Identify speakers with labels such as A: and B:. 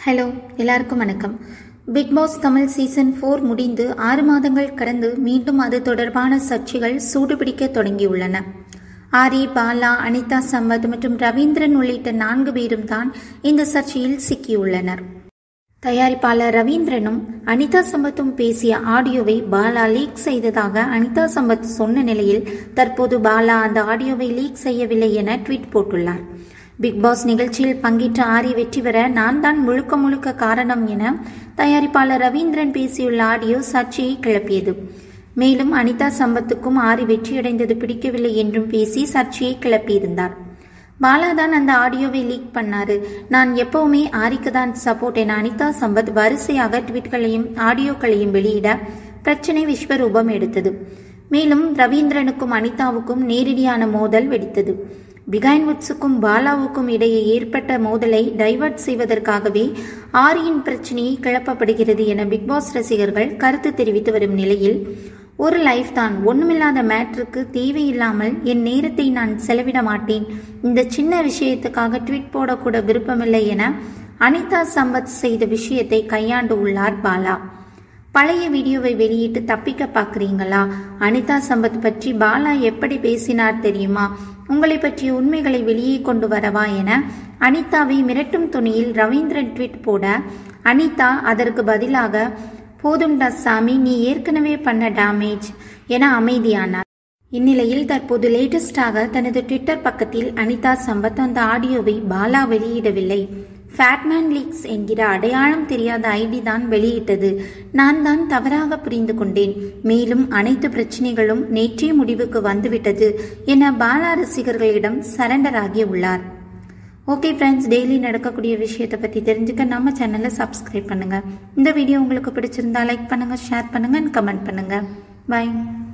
A: hello எல்லாருக்கும் வணக்கம் Bigg Boss Tamil season four முடிந்து ஆறு மாதங்கள் கடந்து மீண்டும் அது தொடர்பான சர்ச்சைகள் சூடுபிடிக்க தொடங்கியுள்ளன ஆரி பாலா அனிதா சம்பத் மற்றும் ரவீந்திரன் உள்ளிட்ட நான்கு பேரும் தான் இந்த சர்ச்சையில் சிக்கியுள்ளனர் தயாரிப்பாளர் ரவீந்திரனும் அனிதா சம்பத்தும் பேசிய ஆடியோவை பாலா லீக் செய்ததாக அனிதா சம்பத் சொன்ன நிலையில் தற்போது பாலா அந்த ஆடியோவை லீக் செய்யவில்லை என ட்வீட் போட்டுள்ளார் பிக் பாஸ் நிகழ்ச்சியில் பங்கேற்ற ஆரி வெற்றி பெற நான் தான் முழுக்க முழுக்க காரணம் என தயாரிப்பாளர் ரவீந்திரன் பேசியுள்ள ஆடியோ சர்ச்சையை கிளப்பியது மேலும் அனிதா சம்பத்துக்கும் ஆரி வெற்றியடைந்தது பிடிக்கவில்லை என்றும் பேசி சர்ச்சையை கிளப்பியிருந்தார் பாலா தான் அந்த ஆடியோவை லீக் பண்ணாரு நான் எப்பவுமே ஆரிக்கு தான் சப்போர்ட் என அனிதா சம்பத் வரிசையாக ட்வீட்களையும் ஆடியோக்களையும் வெளியிட பிரச்சனை விஸ்வரூபம் எடுத்தது மேலும் ரவீந்திரனுக்கும் அனிதாவுக்கும் நேரடியான மோதல் வெடித்தது பிகைன் வுட்ஸுக்கும் பாலாவுக்கும் இடையே ஏற்பட்ட மோதலை டைவர்ட் செய்வதற்காகவே ஆரியின் பிரச்சனையை கிளப்பப்படுகிறது என பிக்பாஸ் ரசிகர்கள் கருத்து தெரிவித்து வரும் நிலையில் ஒரு லைஃப் தான் ஒண்ணுமில்லாத மேட்ருக்கு தேவையில்லாமல் என் நேரத்தை நான் செலவிட மாட்டேன் இந்த சின்ன விஷயத்துக்காக ட்வீட் போடக்கூட விருப்பமில்லை என அனிதா சம்பத் செய்த விஷயத்தை கையாண்டு உள்ளார் பாலா பழைய வீடியோவை வெளியிட்டு தப்பிக்க பார்க்குறீங்களா அனிதா சம்பத் பற்றி பாலா எப்படி பேசினார் தெரியுமா உங்களை பற்றிய உண்மைகளை வெளியே கொண்டு வரவா என அனிதாவை மிரட்டும் துணியில் ரவீந்திரன் ட்வீட் போட அனிதா அதற்கு பதிலாக போதும்டா சாமி நீ ஏற்கனவே பண்ண டேமேஜ் என அமைதியானார் இந்நிலையில் தற்போது லேட்டஸ்டாக தனது ட்விட்டர் பக்கத்தில் அனிதா சம்பத் அந்த ஆடியோவை பாலா வெளியிடவில்லை ஃபேட்மேன் லீக்ஸ் என்கிற அடையாளம் தெரியாத ஐடி தான் வெளியிட்டது நான் தான் தவறாக புரிந்து கொண்டேன் மேலும் அனைத்து பிரச்சனைகளும் நேற்றே முடிவுக்கு வந்துவிட்டது என பாலா ரசிகர்களிடம் சரண்டர் ஆகி உள்ளார் ஓகே ஃப்ரெண்ட்ஸ் டெய்லி நடக்கக்கூடிய விஷயத்தை பற்றி தெரிஞ்சுக்க நம்ம சேனலை சப்ஸ்கிரைப் பண்ணுங்கள் இந்த வீடியோ உங்களுக்கு பிடிச்சிருந்தா லைக் பண்ணுங்கள் ஷேர் பண்ணுங்கள் அண்ட் கமெண்ட் பண்ணுங்கள் பாய்